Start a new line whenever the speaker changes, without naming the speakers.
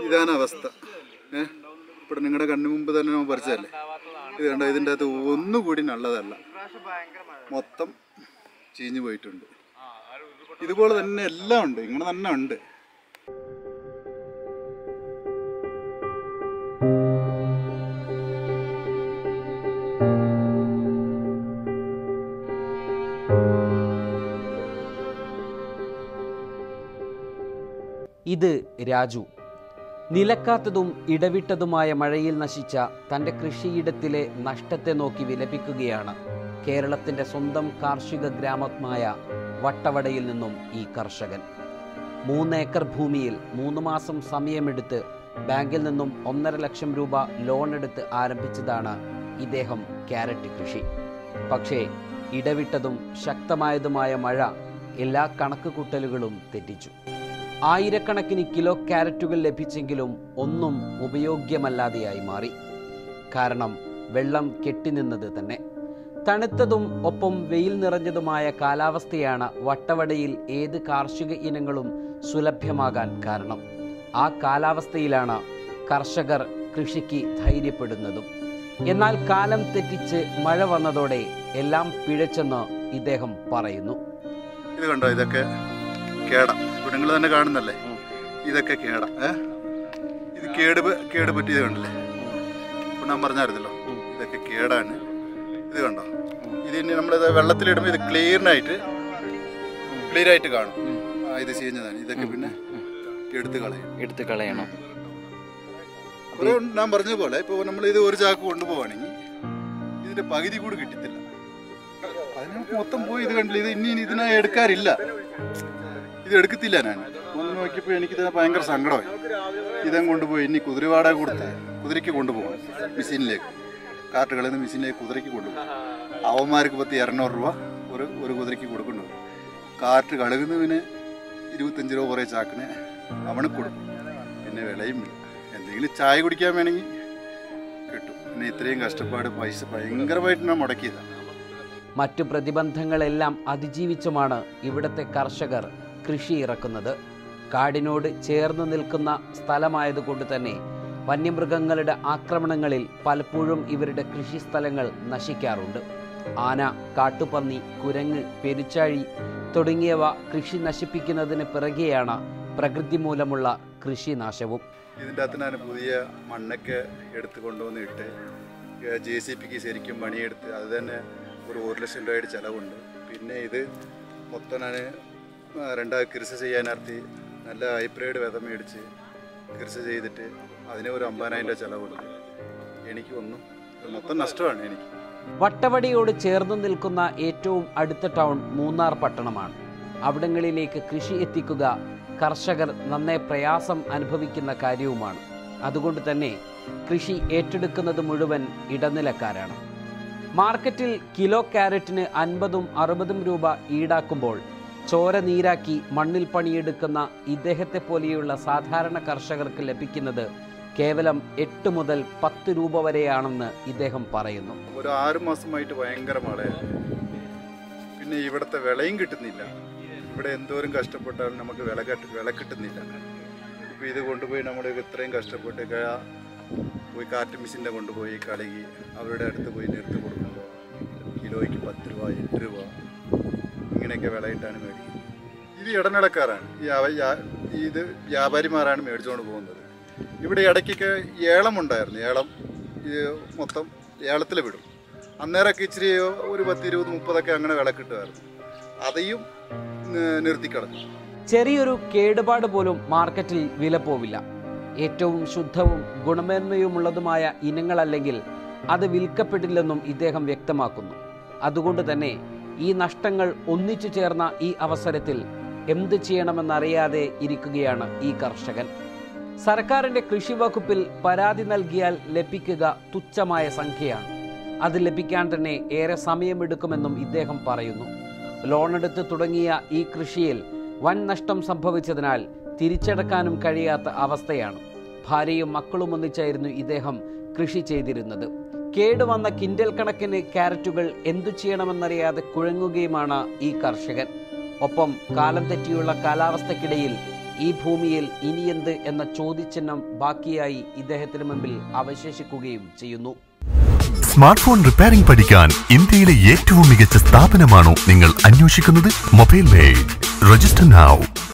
ഇതാണ് അവസ്ഥ ഏഹ് ഇവിടെ നിങ്ങളുടെ കണ്ണു മുമ്പ് തന്നെ നമ്മൾ പറിച്ചതല്ലേ ഇത് കണ്ടോ ഇതിൻ്റെ അകത്ത് ഒന്നുകൂടി നല്ലതല്ല മൊത്തം ചീഞ്ഞു പോയിട്ടുണ്ട് ഇതുപോലെ തന്നെ എല്ലാം ഉണ്ട് ഇങ്ങനെ തന്നെ ഉണ്ട്
ഇത് രാജു നിലക്കാത്തതും ഇടവിട്ടതുമായ മഴയിൽ നശിച്ച തൻ്റെ കൃഷിയിടത്തിലെ നഷ്ടത്തെ നോക്കി വിലപിക്കുകയാണ് കേരളത്തിൻ്റെ സ്വന്തം കാർഷിക ഗ്രാമമായ വട്ടവടയിൽ നിന്നും ഈ കർഷകൻ മൂന്ന് ഏക്കർ ഭൂമിയിൽ മൂന്ന് മാസം സമയമെടുത്ത് ബാങ്കിൽ നിന്നും ഒന്നര ലക്ഷം രൂപ ലോൺ എടുത്ത് ആരംഭിച്ചതാണ് ഇദ്ദേഹം ക്യാരറ്റ് കൃഷി പക്ഷേ ഇടവിട്ടതും ശക്തമായതുമായ മഴ എല്ലാ കണക്കുകൂട്ടലുകളും തെറ്റിച്ചു ആയിരക്കണക്കിന് കിലോ ക്യാരറ്റുകൾ ലഭിച്ചെങ്കിലും ഒന്നും ഉപയോഗ്യമല്ലാതെയായി മാറി കാരണം വെള്ളം കെട്ടിനിന്നത് തന്നെ തണുത്തതും ഒപ്പം വെയിൽ നിറഞ്ഞതുമായ കാലാവസ്ഥയാണ് വട്ടവടയിൽ ഏത് കാർഷിക ഇനങ്ങളും സുലഭ്യമാകാൻ കാരണം ആ കാലാവസ്ഥയിലാണ് കർഷകർ കൃഷിക്ക് ധൈര്യപ്പെടുന്നതും എന്നാൽ കാലം തെറ്റിച്ച് മഴ വന്നതോടെ എല്ലാം പിഴച്ചെന്ന് ഇദ്ദേഹം പറയുന്നു
ഇത് കണ്ടോ ഇതൊക്കെ കേട ഇവിടെ നിങ്ങൾ തന്നെ കാണുന്നല്ലേ ഇതൊക്കെ കേട ഏ ഇത് കേട് പ- കേട് പറ്റിയത് കണ്ടില്ലേ ഇപ്പൊ ഞാൻ പറഞ്ഞായിരുന്നല്ലോ ഇതൊക്കെ കേടാണ് ഇത് കണ്ടോ ഇത് ഇനി നമ്മളിത് വെള്ളത്തിലിടുമ്പോൾ ഇത് ക്ലിയറിനായിട്ട് ക്ലിയർ ആയിട്ട് കാണും ആ ഇത് ചെയ്യുന്നതാണ് ഇതൊക്കെ പിന്നെ എടുത്ത് കളയും
എടുത്തു കളയണം
കുറെ ഉണ്ട് ഞാൻ പറഞ്ഞ പോലെ ഇപ്പോൾ നമ്മൾ ഇത് ഒരു ചാക്ക് കൊണ്ടുപോവാണെങ്കിൽ ഇതിന്റെ പകുതി കൂടി കിട്ടത്തില്ല അതിന് മൊത്തം പോയി ഇത് കണ്ടില്ല ഇത് ഇനി ഇനി ഇതിനെ എടുക്കാറില്ല ഇത് എടുക്കത്തില്ല ഞാൻ ഒന്ന് നോക്കിയപ്പോൾ എനിക്ക് തന്നെ ഭയങ്കര സങ്കടമായി ഇതം കൊണ്ടുപോയി ഇനി കുതിരവാടക കൊടുത്ത് കുതിരയ്ക്ക് കൊണ്ടുപോകും മെഷീനിലേക്ക് കാർട്ടുകളിൽ നിന്ന് മെഷീനിലേക്ക് കുതിരയ്ക്ക് കൊണ്ടുപോകും അവന്മാർക്ക് പത്ത് ഇരുന്നൂറ് രൂപ ഒരു ഒരു കുതിരയ്ക്ക് കൊടുക്കുന്നു കാർട്ട് കഴുകുന്നതിന് ഇരുപത്തഞ്ച് രൂപ കുറേ ചാക്കിന് അവന് കൊടുക്കും പിന്നെ വിലയും ഇല്ല എന്തെങ്കിലും ചായ കുടിക്കാൻ വേണമെങ്കിൽ കിട്ടും പിന്നെ ഇത്രയും കഷ്ടപ്പാട് പൈസ ഭയങ്കരമായിട്ട് ഞാൻ മുടക്കിയതാണ്
മറ്റു പ്രതിബന്ധങ്ങളെല്ലാം അതിജീവിച്ചുമാണ് ഇവിടുത്തെ കർഷകർ കൃഷി ഇറക്കുന്നത് കാടിനോട് ചേർന്ന് നിൽക്കുന്ന സ്ഥലമായതുകൊണ്ട് തന്നെ വന്യമൃഗങ്ങളുടെ ആക്രമണങ്ങളിൽ പലപ്പോഴും ഇവരുടെ കൃഷിസ്ഥലങ്ങൾ നശിക്കാറുണ്ട് ആന കാട്ടുപന്നി കുരങ്ങ് പെരുച്ചാഴി തുടങ്ങിയവ കൃഷി നശിപ്പിക്കുന്നതിന് പിറകെയാണ് പ്രകൃതി മൂലമുള്ള കൃഷിനാശവും
ഇതിൻ്റെ അകത്ത് ഞാൻ പുതിയ മണ്ണൊക്കെ എടുത്ത് കൊണ്ടുവന്ന് ഇട്ട് ജെ സി പിക്ക് ശരിക്കും പണിയെടുത്ത് അത് തന്നെ ഒരു ഒരു ലക്ഷം രൂപയുടെ ചിലവുണ്ട് പിന്നെ ഇത് മൊത്തം ഞാൻ രണ്ടാ കൃഷി ചെയ്യാൻ നടത്തി നല്ല ഹൈബ്രിഡ് വിത മേടിച്ച് കൃഷി ചെയ്തിട്ട് അതിന് ഒരു അമ്പതിനായിരം രൂപ ചിലവുണ്ട് എനിക്ക് ഒന്നും ഇത് മൊത്തം നഷ്ടമാണ് എനിക്ക്
വട്ടവടിയോട് ചേർന്ന് നിൽക്കുന്ന ഏറ്റവും അടുത്ത ടൗൺ മൂന്നാർ പട്ടണമാണ് അവിടങ്ങളിലേക്ക് കൃഷി എത്തിക്കുക കർഷകർ നന്നേ പ്രയാസം അനുഭവിക്കുന്ന കാര്യവുമാണ് അതുകൊണ്ട് തന്നെ കൃഷി ഏറ്റെടുക്കുന്നത് മുഴുവൻ ഇടനിലക്കാരാണ് മാർക്കറ്റിൽ കിലോ ക്യാരറ്റിന് അൻപതും അറുപതും രൂപ ഈടാക്കുമ്പോൾ ചോര നീരാക്കി മണ്ണിൽ പണിയെടുക്കുന്ന ഇദ്ദേഹത്തെ പോലെയുള്ള സാധാരണ കർഷകർക്ക് ലഭിക്കുന്നത് കേവലം എട്ട് മുതൽ പത്ത് രൂപ വരെയാണെന്ന് ഇദ്ദേഹം പറയുന്നു
ഒരു ആറ് മാസമായിട്ട് ഭയങ്കര മഴയാണ് പിന്നെ ഇവിടുത്തെ വിളയും കിട്ടുന്നില്ല ഇവിടെ എന്തോരം കഷ്ടപ്പെട്ടാലും നമുക്ക് വില കട്ട് വില കിട്ടുന്നില്ല ഇപ്പോൾ ഇത് കൊണ്ടുപോയി നമ്മൾ ഇത്രയും കഷ്ടപ്പെട്ട് ക- പോയി കാറ്റ് മെഷീൻ്റെ കൊണ്ടുപോയി കഴുകി അവരുടെ അടുത്ത് പോയി നിർത്തി കൊടുക്കുമ്പോൾ കിലോയ്ക്ക് പത്ത് രൂപ എട്ട് രൂപ ഇങ്ങനെയൊക്കെ വിലയിട്ടാണ് മേടിക്കുന്നത് ഇത് ഇടനിലക്കാരാണ് ഈ അവ- യാ- ഇത് വ്യാപാരിമാരാണ് മേടിച്ചുകൊണ്ട് പോകുന്നത് ഇവിടെ ഇടയ്ക്കൊക്കെ ഏലമുണ്ടായിരുന്നു ഏലം ഇത് മൊത്തം ഏലത്തിൽ വിടും അന്നേരമൊക്കെ ഇച്ചിരി ഒരു പത്ത് ഇരുപത് മുപ്പതൊക്കെ അങ്ങനെ വില കിട്ടുമായിരുന്നു അതെയും നി- നിർത്തിക്കളഞ്ഞു
ചെറിയൊരു കേടുപാട് പോലും മാർക്കറ്റിൽ വില പോവില്ല ഏറ്റവും ശുദ്ധവും ഗുണമേന്മയുമുള്ളതുമായ ഇനങ്ങളല്ലെങ്കിൽ അത് വിൽക്കപ്പെടില്ലെന്നും ഇദ്ദേഹം വ്യക്തമാക്കുന്നു അതുകൊണ്ട് തന്നെ ഈ നഷ്ടങ്ങൾ ഒന്നിച്ചു ചേർന്ന ഈ അവസരത്തിൽ എന്ത് ചെയ്യണമെന്നറിയാതെ ഇരിക്കുകയാണ് ഈ കർഷകൻ സർക്കാരിന്റെ കൃഷി വകുപ്പിൽ പരാതി നൽകിയാൽ ലഭിക്കുക തുച്ഛമായ സംഖ്യയാണ് അത് ലഭിക്കാൻ തന്നെ ഏറെ സമയമെടുക്കുമെന്നും ഇദ്ദേഹം പറയുന്നു ലോണെടുത്ത് തുടങ്ങിയ ഈ കൃഷിയിൽ വൻ നഷ്ടം സംഭവിച്ചതിനാൽ തിരിച്ചടക്കാനും കഴിയാത്ത അവസ്ഥയാണ് ഭാര്യയും മക്കളും ഒന്നിച്ചായിരുന്നു ഇദ്ദേഹം കൃഷി ചെയ്തിരുന്നത് കേടുവന്ന കിൻഡൽ കണക്കിന് ക്യാരറ്റുകൾ എന്തു ചെയ്യണമെന്നറിയാതെ കുഴങ്ങുകയുമാണ് ഈ കർഷകൻ ഒപ്പം കാലം തെറ്റിയുള്ള കാലാവസ്ഥക്കിടയിൽ ഈ ഭൂമിയിൽ ഇനിയെന്ത് എന്ന ചോദ്യചിഹ്നം ബാക്കിയായി ഇദ്ദേഹത്തിന് മുമ്പിൽ അവശേഷിക്കുകയും ചെയ്യുന്നു
സ്മാർട്ട് ഫോൺ റിപ്പയറിംഗ് പഠിക്കാൻ ഇന്ത്യയിലെ ഏറ്റവും മികച്ച സ്ഥാപനമാണോ നിങ്ങൾ അന്വേഷിക്കുന്നത് മൊബൈൽ മെയ്ഡ് രജിസ്റ്റർ നൗ